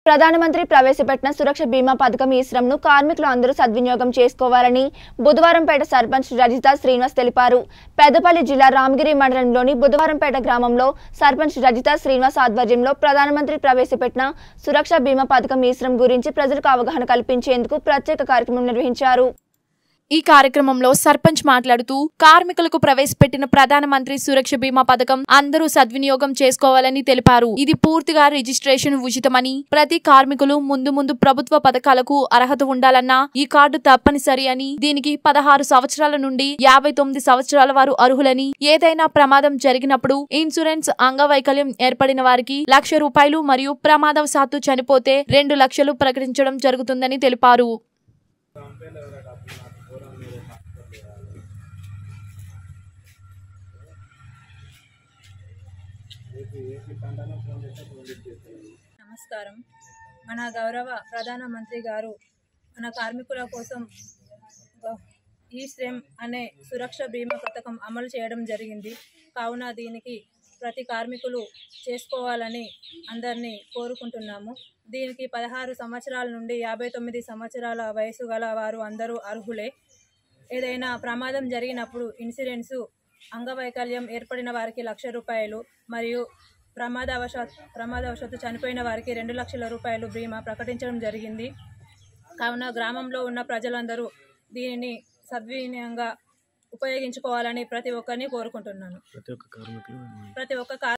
ప్రధానమంత్రి ప్రవేశపెట్టిన సురక్ష బీమా పథకం ఈ శ్రమను కార్మికులు అందరూ సద్వినియోగం చేసుకోవాలని బుధవారంపేట సర్పంచ్ రజిత శ్రీనివాస్ తెలిపారు పెద్దపల్లి జిల్లా రామగిరి మండలంలోని బుధవారంపేట గ్రామంలో సర్పంచ్ రజిత శ్రీనివాస్ ఆధ్వర్యంలో ప్రధానమంత్రి ప్రవేశపెట్టిన సురక్ష బీమా పథకం ఈ శ్రమ గురించి ప్రజలకు అవగాహన కల్పించేందుకు ప్రత్యేక కార్యక్రమం నిర్వహించారు ఈ కార్యక్రమంలో సర్పంచ్ మాట్లాడుతూ కార్మికులకు ప్రవేశపెట్టిన ప్రధానమంత్రి సురక్ష బీమా పథకం అందరూ సద్వినియోగం చేసుకోవాలని తెలిపారు ఇది పూర్తిగా రిజిస్ట్రేషన్ ఉచితమని ప్రతి కార్మికులు ముందు ముందు ప్రభుత్వ పథకాలకు అర్హత ఉండాలన్నా ఈ కార్డు తప్పనిసరి అని దీనికి పదహారు సంవత్సరాల నుండి యాభై తొమ్మిది సంవత్సరాల వారు అర్హులని ఏదైనా ప్రమాదం జరిగినప్పుడు ఇన్సూరెన్స్ అంగవైకల్యం ఏర్పడిన వారికి లక్ష రూపాయలు మరియు ప్రమాదవశాత్తు చనిపోతే రెండు లక్షలు ప్రకటించడం జరుగుతుందని తెలిపారు నమస్కారం మన గౌరవ ప్రధానమంత్రి గారు మన కార్మికుల కోసం గ- ఈ శ్రమ్ అనే సురక్ష బీమా పథకం అమలు చేయడం జరిగింది కావున దీనికి ప్రతి కార్మికులు చేసుకోవాలని అందరినీ కోరుకుంటున్నాము దీనికి పదహారు సంవత్సరాల నుండి యాభై తొమ్మిది సంవత్సరాల వయసు గల వారు అందరూ అర్హులే ఏదైనా ప్రమాదం జరిగినప్పుడు ఇన్సూరెన్సు అంగవైకల్యం ఏర్పడిన వారికి లక్ష రూపాయలు మరియు ప్రమాదవశాత్ ప్రమాదవశాత్తు చనిపోయిన వారికి రెండు లక్షల రూపాయలు బీమా ప్రకటించడం జరిగింది కావున గ్రామంలో ఉన్న ప్రజలందరూ దీనిని సద్వినియంగా ఉపయోగించుకోవాలని ప్రతి ఒక్కరిని కోరుకుంటున్నాను ప్రతి ఒక్క కార్మికులు ప్రతి ఒక్క